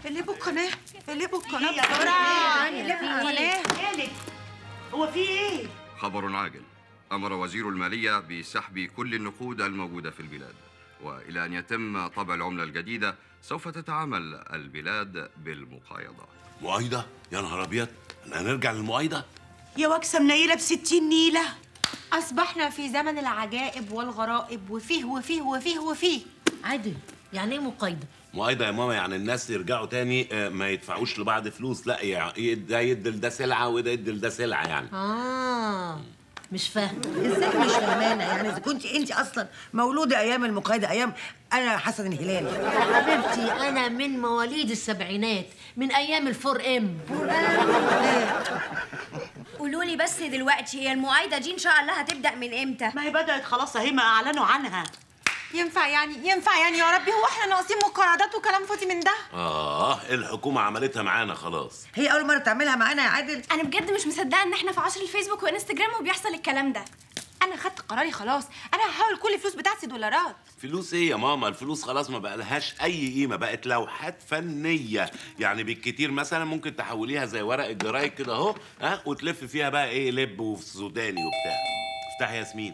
قلبوا القناه قلبوا القناه يا بسرعه بنات؟ قلبوا القناه مالك هو في ايه خبر عاجل أمر وزير المالية بسحب كل النقود الموجودة في البلاد وإلى أن يتم طبع العملة الجديدة سوف تتعامل البلاد بالمقايضة مؤايدة يا نهار ابيض احنا هنرجع للمؤايدة يا وكسه منيله بستين نيله اصبحنا في زمن العجائب والغرائب وفيه وفيه وفيه وفيه عادل يعني ايه مقايضه مؤايدة يا ماما يعني الناس يرجعوا تاني آه، ما يدفعوش لبعض فلوس لا يعني ده يدي لده سلعة وده يدي لده سلعة يعني اه مش فاهمه ازاي مش فاهمانه يعني اذا كنت انت اصلا مولوده ايام المقايضه ايام انا حسن الهلال يا حبيبتي انا من مواليد السبعينات من ايام الفور ام قولوا لي بس دلوقتي هي المعايده دي ان شاء الله هتبدا من امتى ما هي بدات خلاص اهي ما اعلنوا عنها ينفع يعني ينفع يعني يا ربي هو احنا ناقصين مقارنات وكلام فاضي من ده اه الحكومة عملتها معانا خلاص هي اول مره تعملها معانا يا عادل انا بجد مش مصدقه ان احنا في عصر الفيسبوك وانستجرام وبيحصل الكلام ده انا خدت قراري خلاص انا هحول كل الفلوس بتاعتي دولارات فلوس ايه يا ماما الفلوس خلاص ما بقى لهاش اي قيمه بقت لوحات فنيه يعني بالكتير مثلا ممكن تحوليها زي ورق الجرايد كده اهو ها وتلف فيها بقى ايه لب وسوداني وبتاع افتحي يا ياسمين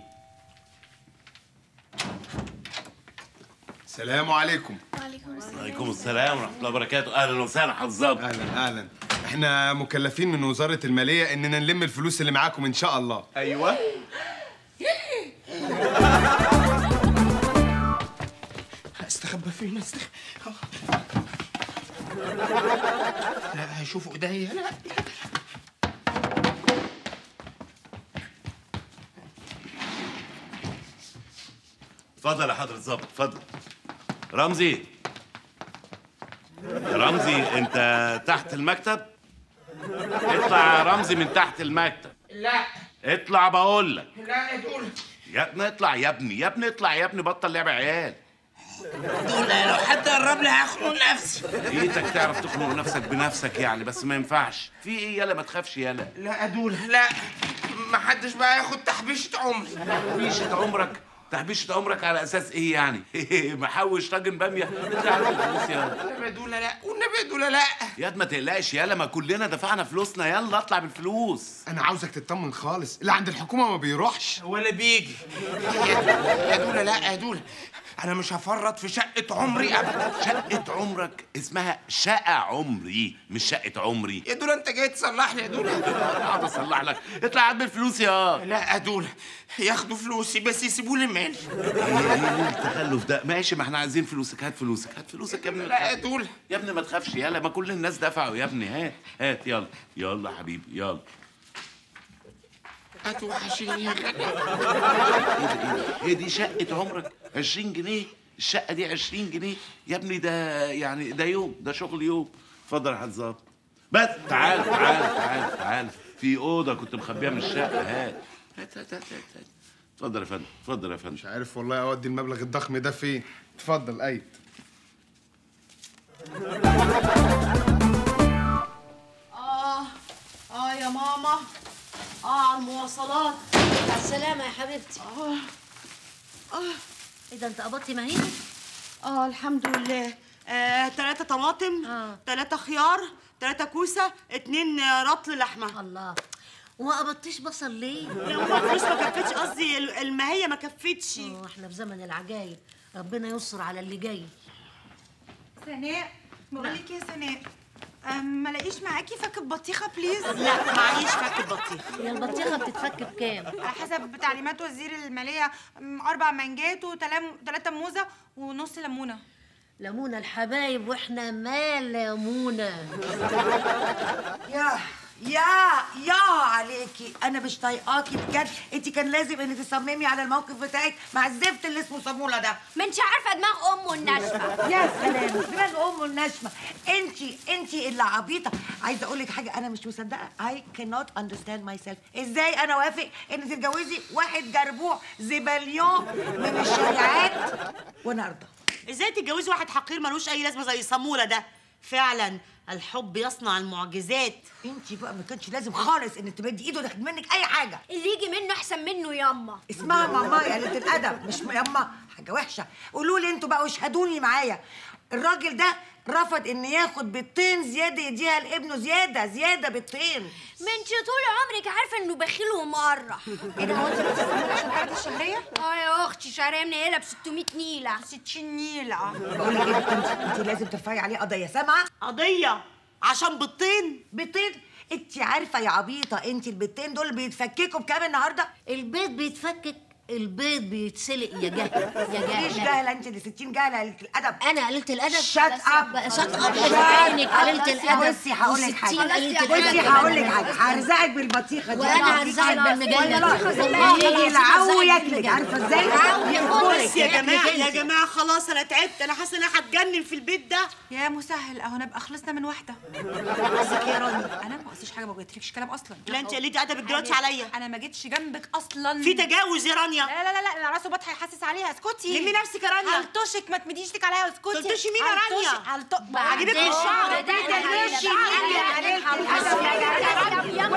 السلام عليكم وعليكم السلام ورحمه الله وبركاته اهلا وسهلا حظاب اهلا اهلا احنا مكلفين من وزاره الماليه اننا نلم الفلوس اللي معاكم ان شاء الله ايوه استخبى فين استخبى لا هيشوفوا ايديا لا اتفضل يا حضرة الظابط اتفضل رمزي يا رمزي انت تحت المكتب اطلع يا رمزي من تحت المكتب لا اطلع بقول لك لا يا دول يا ابني اطلع يا ابني يا ابني اطلع يا ابني بطل لعب عيال دول لو حد قرب لي هخنق نفسي ايدك تعرف تخنق نفسك بنفسك يعني بس ما ينفعش في ايه يالا ما تخافش يالا لا يا دول لا ما حدش بقى ياخد تحبيشة عمري تحبيشة عمرك تحبيشة عمرك على اساس ايه يعني محوش طاجن باميه اطلع على الفلوس يالا النبي يا دول لا والنبي يا دول لا ياد ما تقلقش يالا ما كلنا دفعنا فلوسنا يلا اطلع بالفلوس انا عاوزك تطمن خالص اللي عند الحكومه ما بيروحش ولا بيجي يا دول يا دول لا يا دول انا مش هفرط في شقة عمري ابدا شقة عمرك اسمها شقة عمري مش شقة عمري يا دول انت جاي تصلح لي يا دول اقعد اصلح لك اطلع عاد بالفلوس يا لا يا دول ياخدوا فلوسي بس يسيبوا لي مالي ايه التخلف ده ماشي ما احنا عايزين فلوسك هات فلوسك هات فلوسك يا ابني لا يا دول يا ابني ما تخافش يلا ما كل الناس دفعوا يا ابني هات هات يلا يلا حبيبي يلا هتوحشيني يا غالي ايه ده ايه ده؟ ايه دي شقة عمرك 20 جنيه الشقة دي 20 جنيه يا ابني ده يعني ده يوم ده شغل يوم اتفضل يا حزاب بس تعال تعال تعال تعال في أوضة كنت مخبيها من الشقة هات هات هات هات هات هات. اتفضل يا فندم اتفضل يا فندم مش عارف والله اودي المبلغ الضخم ده فين اتفضل ايد اه اه يا ماما اه على المواصلات على السلامه يا حبيبتي اه اه ايه ده انت قبضتي مهينه اه الحمد لله آه، تلاتة طماطم آه. تلاتة خيار تلاتة كوسة اتنين آه، رطل لحمة الله وما قبضتيش بصل ليه لا هما الفلوس ما كفتش قصدي ال- الماهية ما كفتش اه احنا في زمن العجايب ربنا يستر على اللي جاي سناء بقول لك يا سناء أم، ما لاقيش معاكي فك بطيخه بليز لا معيش فك البطيخ هي البطيخه بتتفك بكام على حسب تعليمات وزير الماليه أم، اربع مانجات وثلاثه موزه ونص ليمونه لمونة الحبايب واحنا ما لمونة يا يا يا عليكي انا مش طايقاكي بجد انت كان لازم ان تصممي على الموقف بتاعك مع الزفت اللي اسمه صاموله ده ما انت عارفه دماغ امه الناشفه يا سلام دماغ امه الناشفه انت انت اللي عبيطه عايزه اقول لك حاجه انا مش مصدقه I cannot understand myself ازاي انا وافق ان تتجوزي واحد جربوع زباليون من الشارعات وانا ارضى ازاي تتجوزي واحد حقير ملوش اي لازمة زي صامولة ده فعلا الحب يصنع المعجزات انت بقى ما كانش لازم خالص ان تمدي ايده تاخد منك اي حاجه اللي يجي منه احسن منه ياما اسمها ماما يا قلة الادب مش ياما حاجه وحشه قولوا لي انتوا بقى واشهدوني معايا الراجل ده رفض ان ياخد بيضتين زياده يديها لابنه زياده زياده بيضتين ما انت طول عمرك عارفه انه بخيل ومقرح ايه ده هو انت بتستني عشان الحاجات الشهريه؟ اه يا اختي شهريه منيله ب 600 نيله 60 نيله بقول لك ايه انت انت لازم ترفعي عليه قضيه سامعه قضيه عشان بيضتين بيضتين انت عارفه يا عبيطه انت البيضتين دول بيتفككوا بكام النهارده البيض بيتفكك البيض بيتسلق يا جهل يا مفيش جهل جهله انت اللي 60 جهله قلة الادب انا قللت الادب Shut up. شات اب Shut عينك قللت up. الادب بصي هقول لك حاجه والستين قللت بصي الادب هقول لك حاجه هرزقك بالبطيخه دي وانا هرزعك بالمجله يجي العو ياكلك عارفه ازاي؟ بس يا جماعه يا جماعه خلاص انا تعبت انا حاسه ان انا هتجنن في البيت ده يا مسهل اهو نبقى خلصنا من واحده قصدك يا راني انا ما قصديش حاجه ما قلتلكش كلام اصلا لا انت قلتي ادبك دلوقتي عليا انا ما جيتش جنبك اصلا في تجاوز يا رانيا لا لا لا لا انا راسه بطح يحسس عليها اسكتي لمي نفسك يا رانيا. هلطشك ما تمديش ايدك عليا اسكتي تلطشي مين يا رانيا؟ هلطش عجبك الشعر تدلوشي مين يا قليلة الادب يا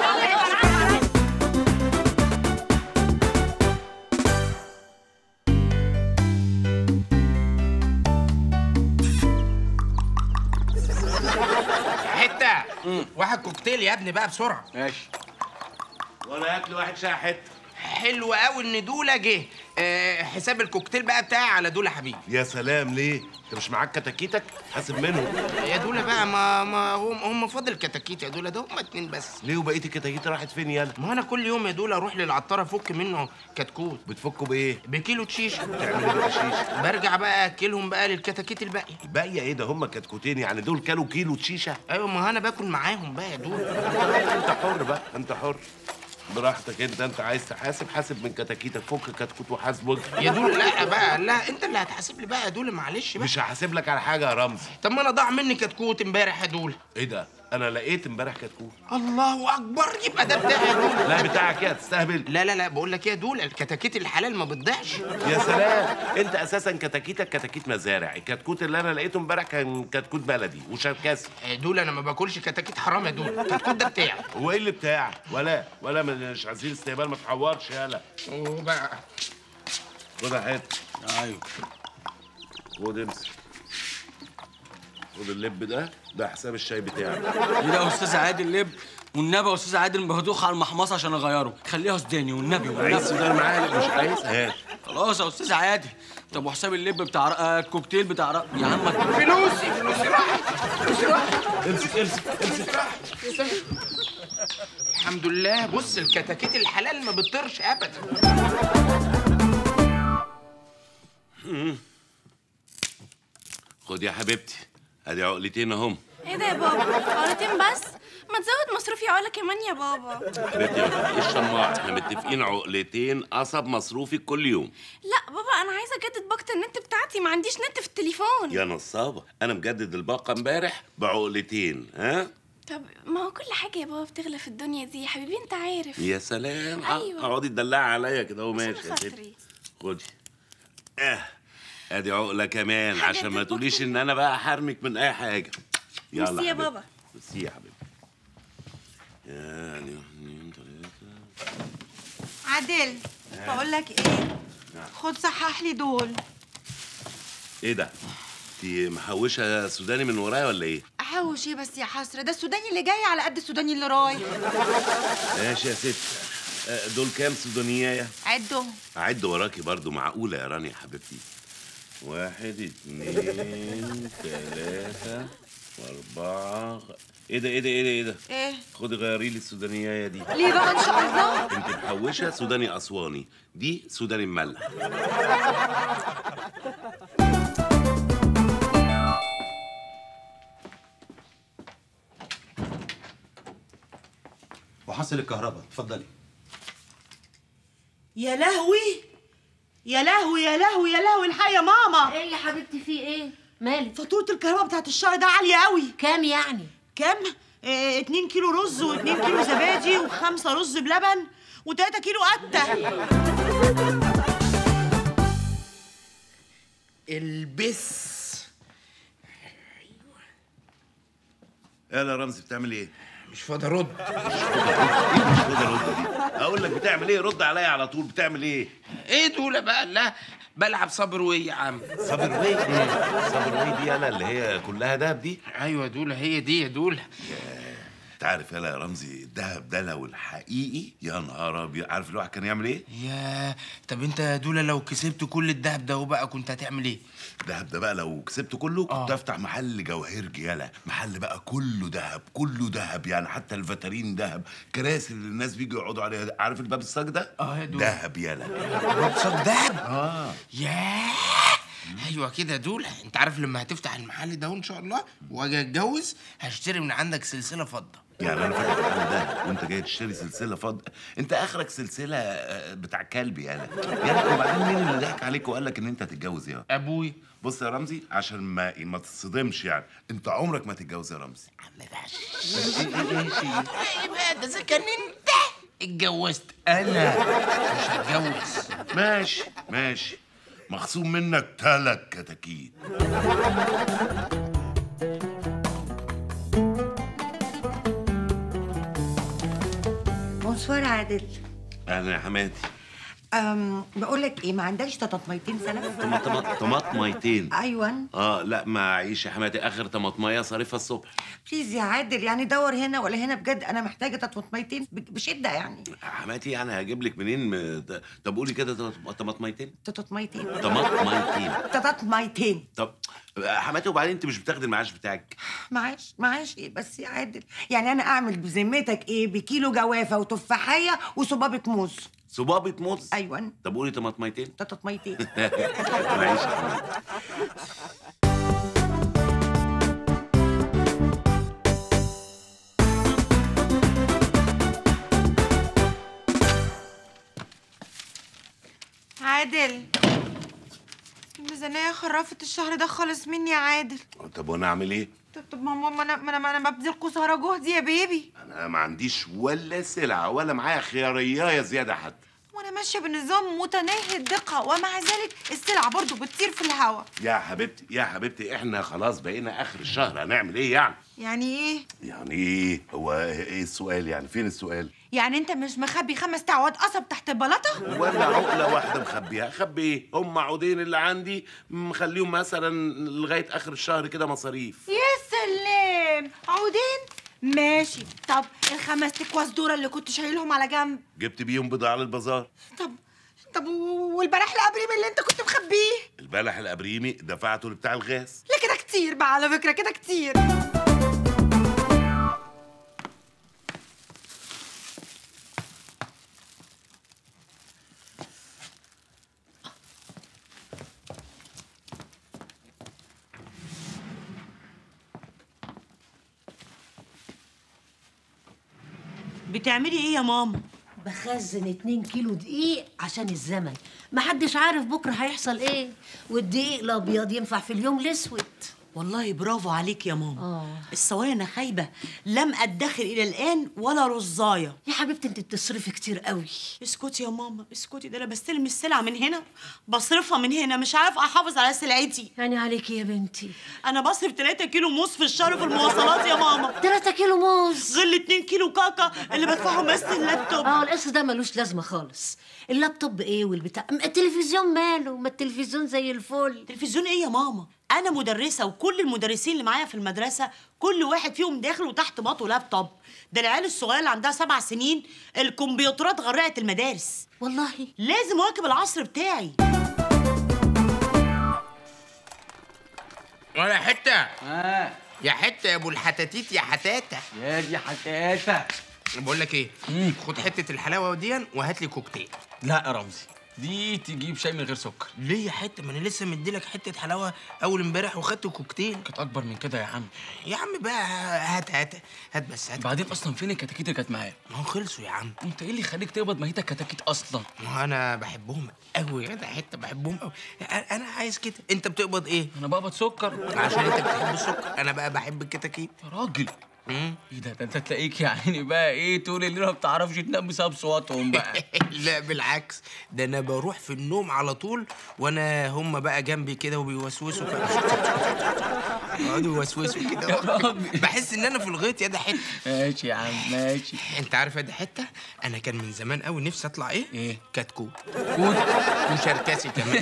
حته واحد كوكتيل يا ابني بقى بسرعه ماشي وانا اكل واحد شاي حته حلو قوي ان دوله جه آه، حساب الكوكتيل بقى بتاعي على دوله حبيبي يا سلام ليه انت مش معاك كتاكيتك حاسب منهم يا دوله بقى ما ما هم هم فاضل كتاكيت يا دوله ده هم اتنين بس ليه وبقيه الكتاكيت راحت فين يالا ما انا كل يوم يا دوله اروح للعطار افك منه كتكوت بتفكوا بايه بكيلو تشيشه بتعمل ايه بالشيشه برجع بقى اكلهم بقى للكتاكيت الباقيه باقيه ايه ده هم كتكوتين يعني دول كلوا كيلو شيشه ايوه ما انا باكل معاهم بقى يا دوله انت حر بقى انت حر براحتك انت انت عايز تحاسب حاسب من كتاكيتك فك كتكوت وحاسبك يا دوله لا بقى لا انت اللي هتحاسب لي بقى يا دوله معلش بقى مش هحاسب لك على حاجه يا رمزي طب ما انا ضاع مني كتكوت امبارح يا دوله ايه ده انا لقيت امبارح كتكوت الله اكبر يبقى ده بتاعي يا دوله لا بتاعك ايه تستهبل لا لا لا بقول لك ايه يا دوله الكتاكيت الحلال ما بتضيعش يا سلام انت اساسا كتاكيتك كتاكيت مزارع الكتكوت اللي انا لقيته امبارح كان كتكوت بلدي وشركسي يا دوله انا ما باكلش كتاكيت حرام يا دوله الكتكوت ده بتاعي هو ايه اللي بتاعك ولا ولا مش عايزين استهبال ما تحورش يالا وبقى خد حته ايوه خد امسك خد اللب ده ده حساب الشاي بتاعك ايه ده يا استاذ عادل لب والنبي يا استاذ عادل مبهدوخ على المحمصه عشان اغيره خليها سوداني والنبي عايز والنبي سودان معايا مش عايز هات خلاص يا استاذ عادل طب وحساب اللب بتاع رق- آه، الكوكتيل بتاع رق- يا عم فلوسي فلوسي راحت فلوسي راحت امسك امسك امسك الحمد لله بص الكتاكيت الحلال ما بتطيرش ابدا خد يا حبيبتي ادي عقلتين اهم ايه ده يا بابا عقلتين بس ما تزود مصروفي عقلة كمان يا بابا حبيبتي ما تبقيش شماعة احنا متفقين عقلتين قصب مصروفك كل يوم لا بابا انا عايزه اجدد باقه النت بتاعتي ما عنديش نت في التليفون يا نصابة انا مجدد الباقة امبارح بعقلتين ها طب ما هو كل حاجه يا بابا بتغلى في الدنيا دي يا حبيبي انت عارف يا سلام أيوة. اقعدي تدلعي عليا كده اهو ماشي يا خاطري. ستي خدي اه ادي عقلة كمان حاجة عشان ما تبقى تقوليش ان انا بقى حرمك من اي حاجة يلا ميرسي يا حبيبتي. بابا. ميرسي يا حبيبتي يعني اتنين تلاتة عادل بقول لك ايه خد صحح لي دول ايه ده؟ انت محوشة سوداني من ورايا ولا ايه؟ احوش ايه بس يا حسره ده السوداني اللي جاي على قد السوداني اللي رايح ماشي يا ست آه، دول كام سودانية؟ عدهم أعد وراكي برضو معقولة يا رانيا حبيبتي واحد اتنين تلاتة وأربعة ايه ده ايه ده ايه ده ايه ده؟ ايه خدي غيري لي السودانية دي ليه بقى ان شاء الله انت محوشة سوداني أسواني دي سوداني مملح وحصل الكهرباء اتفضلي يا لهوي يا لهوي يا لهوي يا لهوي الحق يا ماما ايه يا حبيبتي في ايه مالك فاتوره الكهرباء بتاعت الشهر ده عاليه قوي كام يعني كام اه 2 كيلو رز و2 كيلو زبادي وخمسة رز بلبن و3 كيلو قته البس يلا يا رمزي بتعمل ايه؟ مش فاضي ارد ايه مش فاضي ارد دي اقول لك بتعمل ايه رد عليا على طول بتعمل ايه ايه دول بقى لا بلعب صابر وي يا عم صابر وي صابر وي دي يالا اللي هي كلها دهب دي ايوه دول هي دي يا دول انت عارف يالا يا رمزي الدهب ده لو الحقيقي يا نهار ابيض عارف الواحد كان يعمل ايه يا طب انت يا دولا لو كسبت كل الدهب ده وبقى كنت هتعمل ايه الدهب ده بقى لو كسبته كله كنت افتح محل جواهرجي يالا محل بقى كله دهب كله دهب يعني حتى الفترين دهب كراسي اللي الناس بيجوا يقعدوا عليها ده. عارف الباب الصاج ده اه يا دول دهب يالا باب صاج دهب اه ياه ايوه كده يا دولا انت عارف لما هتفتح المحل ده ان شاء الله واجي اتجوز هشتري من عندك سلسله فضه يعني انا فاتح محل دهب وانت جاي تشتري سلسله فض انت اخرك سلسله آه، بتاع كلب يالا يالا وبعدين مين اللي ضحك عليك وقال لك ان انت هتتجوز يا ابوي بص يا رمزي عشان ما ما تتصدمش يعني انت عمرك ما تتجوز يا رمزي ايه بقى ده اذا كان انت اتجوزت انا مش هتجوز ماشي ماشي مخصوم منك تلات كتاكيت بونسوار عادل اهلا يا حماتي أم بقول لك ايه ما عندكش طماطميتين سلف طماطميتين ايوه اه لا معيش يا حماتي اخر طماطميه صارفها الصبح بليز يا عادل يعني دور هنا ولا هنا بجد انا محتاجه طماطميتين ب- بشده يعني حماتي يعني هجيب لك منين م... طب قولي كده طم- طماطميتين طماطميتين طماطميتين طماطميتين طب حماتي وبعدين انت مش بتاخدي المعاش بتاعك معاش معاش ايه بس يا عادل يعني انا اعمل بذمتك ايه بكيلو جوافه وتفاحيه وصبابه موز صبابة موز ايوه طب قولي طماطميتين طماطميتين معيش يا حماتي عادل الميزانية خرفت الشهر ده خالص مني يا عادل طب وانا اعمل ايه طب طب ما ما- ما انا ما انا ما انا ببذل قصارى جهدي يا بيبي انا ما عنديش ولا سلعه ولا معايا خياريه زياده حتى وانا ماشيه بنظام متناهي الدقه ومع ذلك السلع برضو بتطير في الهوا يا حبيبتي يا حبيبتي احنا خلاص بقينا اخر الشهر هنعمل ايه يعني يعني ايه يعني ايه هو ايه السؤال يعني فين السؤال يعني انت مش مخبي خمس تعواد قصب تحت البلاطه ولا عقله واحده مخبيها خبي ايه هم عودين اللي عندي مخليهم مثلا لغايه اخر الشهر كده مصاريف يا سلام عودين ماشي طب الخمس تكواس دورة اللي كنت شايلهم على جنب جبت بيهم بضاعه للبازار طب طب و- والبلح الابريم اللي انت كنت مخبيه البلح الابريمي دفعته لبتاع الغاز لا كده كتير بقى على فكره كده كتير بتعملي ايه يا ماما بخزن 2 كيلو دقيق عشان الزمن محدش عارف بكره هيحصل ايه والدقيق الابيض ينفع في اليوم الاسود والله برافو عليك يا ماما اه الصوايا خايبه لم ادخر الى الان ولا رزايه يا حبيبتي انت بتصرفي كتير قوي اسكتي يا ماما اسكتي ده انا بستلم السلعه من هنا بصرفها من هنا مش عارفه احافظ على سلعتي يعني عليكي يا بنتي انا بصرف 3 كيلو موز في الشهر في المواصلات يا ماما 3 كيلو موز غير 2 كيلو كاكا اللي بدفعهم بس اللابتوب اه القص ده ملوش لازمه خالص اللابتوب ايه والبتاع م- التلفزيون ماله ما التلفزيون زي الفل تلفزيون ايه يا ماما انا مدرسه وكل المدرسين اللي معايا في المدرسه كل واحد فيهم داخل وتحت باطه لابتوب ده العيال الصغيره اللي عندها سبع سنين الكمبيوترات غرقت المدارس والله لازم اواكب العصر بتاعي ولا حته اه يا حته يا ابو الحتاتيت يا حتاته يا دي حكايتك بقول لك ايه خد حته الحلاوه دي وهات لي كوكتيل لا يا رمزي دي تجيب شاي من غير سكر ليه يا حته ما انا لسه مديلك حته حلاوه اول امبارح وخدت كوكتيل كانت اكبر من كده يا عم يا عم بقى هات هات هات بس هات بعدين اصلا فين الكتاكيت اللي كانت معايا ما هو خلصوا يا عم انت ايه اللي يخليك تقبض مهيتك كتاكيت اصلا ما هو انا بحبهم قوي يا جدع حته بحبهم قوي انا عايز كده انت بتقبض ايه انا بقبض سكر عشان انت بتحب السكر انا بقى بحب الكتاكيت يا راجل ايه ده ده انت تلاقيك يا عيني بقى ايه طول الليل ما بتعرفش تنام بسبب صوتهم بقى لا بالعكس ده انا بروح في النوم على طول وانا هم بقى جنبي كده وبيوسوسوا كده يقعدوا يوسوسوا كده يا راجل. بحس ان انا في الغيط يا ده حته ماشي يا عم ماشي انت عارف يا ده حته انا كان من زمان قوي نفسي اطلع ايه ايه كتكوت كوت وشركسي كمان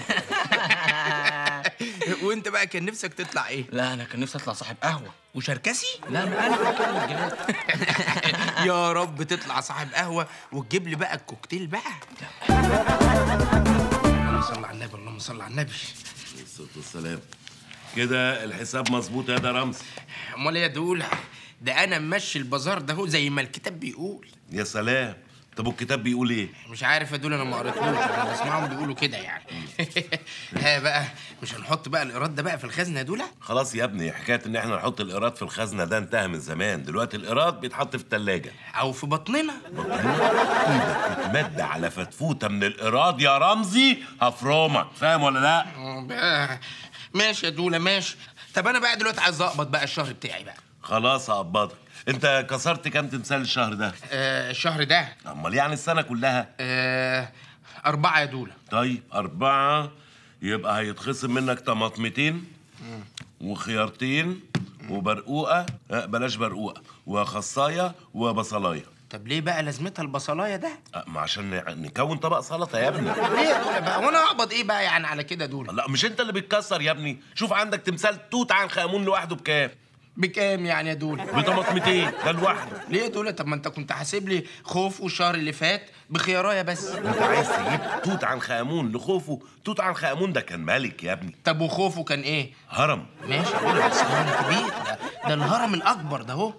وانت بقى كان نفسك تطلع ايه لا انا كان نفسي اطلع صاحب قهوه وشركسي لا انا انا كده من الجنان يا رب تطلع صاحب قهوه وتجيب لي بقى الكوكتيل بقى اللهم صل على النبي اللهم صل على النبي الصلاة والسلام كده الحساب مظبوط يا ده رمزي امال إيه يا دول ده انا ممشي البازار ده هو زي ما الكتاب بيقول يا سلام طب والكتاب بيقول ايه؟ مش عارف يا دول انا ما قريتلوش انا بسمعهم بيقولوا كده يعني ها بقى مش هنحط بقى الايراد ده بقى في الخزنه يا دوله خلاص يا ابني حكايه ان احنا نحط الايراد في الخزنه ده انتهى من زمان دلوقتي الايراد بيتحط في الثلاجه او في بطننا مد على فتفوته من الايراد يا رمزي هفرمك فاهم ولا لا آه بقى ماشي يا دوله ماشي طب انا بقى دلوقتي عايز اقبض بقى الشهر بتاعي بقى خلاص هقبضك انت كسرت كام تمثال الشهر ده آه الشهر ده امال يعني السنه كلها آه أربعة يا دولة طيب أربعة يبقى هيتخصم منك طماطمتين وخيارتين وبرقوقة آه، بلاش برقوقة وخصاية وبصلاية طب ليه بقى لازمتها البصلاية ده؟ آه، ما عشان ن- نكون طبق سلطة يا ابني ليه يا دولة بقى؟ وأنا أقبض إيه بقى يعني على كده دولة؟ لا مش انت اللي بتكسر يا ابني شوف عندك تمثال توت عنخ امون لوحده بكام بكام يعني يا دولة؟ بطماطمتين ده لوحده ليه يا دولة؟ طب ما أنت كنت حاسب لي خوف الشهر اللي فات بخيارايا بس انت عايز تجيب توت عنخ امون لخوفه توت عنخ امون ده كان ملك يا ابني طب وخوفه كان إيه؟ هرم ماشي يا دولة بس هرم كبير ده, ده الهرم الأكبر ده أهو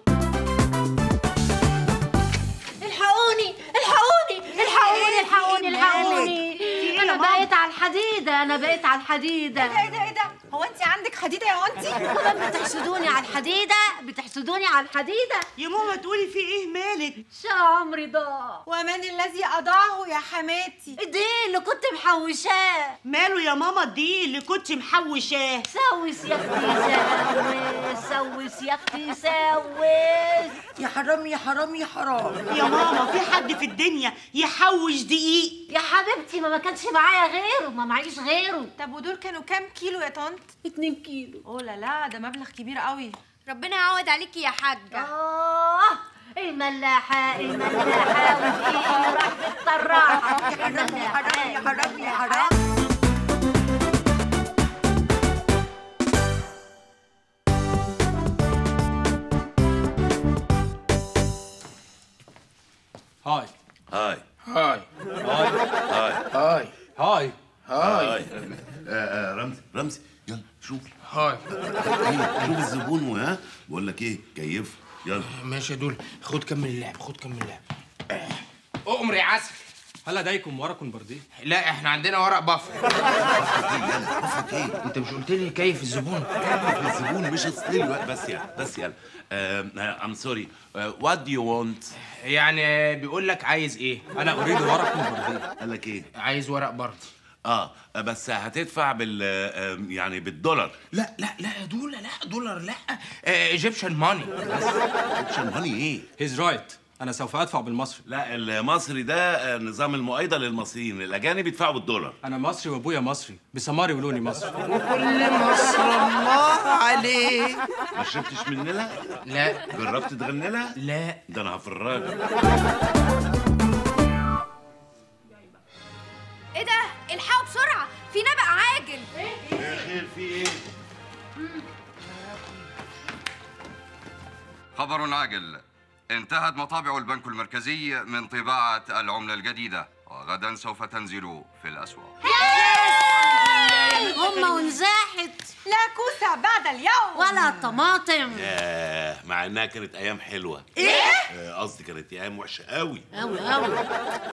الحقوني الحقوني الحقوني الحقوني الحقوني إيه انا يا ماما؟ بقيت على الحديده انا بقيت على الحديده ايه ده ايه ده هو انت عندك حديده يا انتي كمان بتحسدوني على الحديده بتحسدوني على الحديده يا ماما تقولي في ايه مالك شا عمري ضاع ومن الذي اضاعه يا حماتي دي اللي كنت محوشاه ماله يا ماما دي اللي كنت محوشاه سوس يا اختي سوس سوس يا اختي سوس يا حرام يا حرام يا حرام يا ماما في حد في الدنيا يحوش دقيق يا حبيبتي ما ما كانش معايا غيره ما معيش غيره طب ودول كانوا كام كيلو يا طنط اتنين كيلو اوه لا لا ده مبلغ كبير قوي ربنا يعوض عليكي يا حاجة آه الملاحة الملاحة ودقيق اللي راح بالطراحة يا حرام يا حرام يا حرام يا حرام هاي هاي هاي هاي هاي هاي هاي هاي آه، آه، رمزي رمزي يلا شوف هاي ايه شوف الزبون وها بقول لك ايه كيفه يلا ماشي يا دولة خد كمل اللعب خد كمل اللعب أؤمر يا عسل هل لديكم ورق برديه لا احنا عندنا ورق بفر يلا قصدك ايه انت مش قلت لي كيف الزبون الزبون مش هتستلي الوقت بس يلا بس يلا ام سوري وات دو يو وانت يعني بيقول لك عايز ايه انا اريد ورق برديه قال لك ايه عايز ورق برد اه بس هتدفع بال آه، يعني بالدولار لا لا لا يا دولة لا دولار لا ايجيبشن ماني عشان هاني ايه هيز رايت انا سوف ادفع بالمصري لا المصري ده آه، نظام المؤايده للمصريين الاجانب يدفعوا بالدولار انا مصري وابويا مصري بسماري ولوني مصري كل مصر الله عليه ما شربتش من لها لا جربت تغني لها لا ده انا هفرجك ايه ده الحقوا بسرعة في نبأ عاجل خير في ايه خبر عاجل انتهت مطابع البنك المركزي من طباعة العملة الجديدة وغدا سوف تنزل في الأسواق هما ونزاحت لا كوسه بعد اليوم ولا طماطم ياه مع انها كانت ايام حلوه ايه قصدي كانت ايام وحشه قوي أوي أوي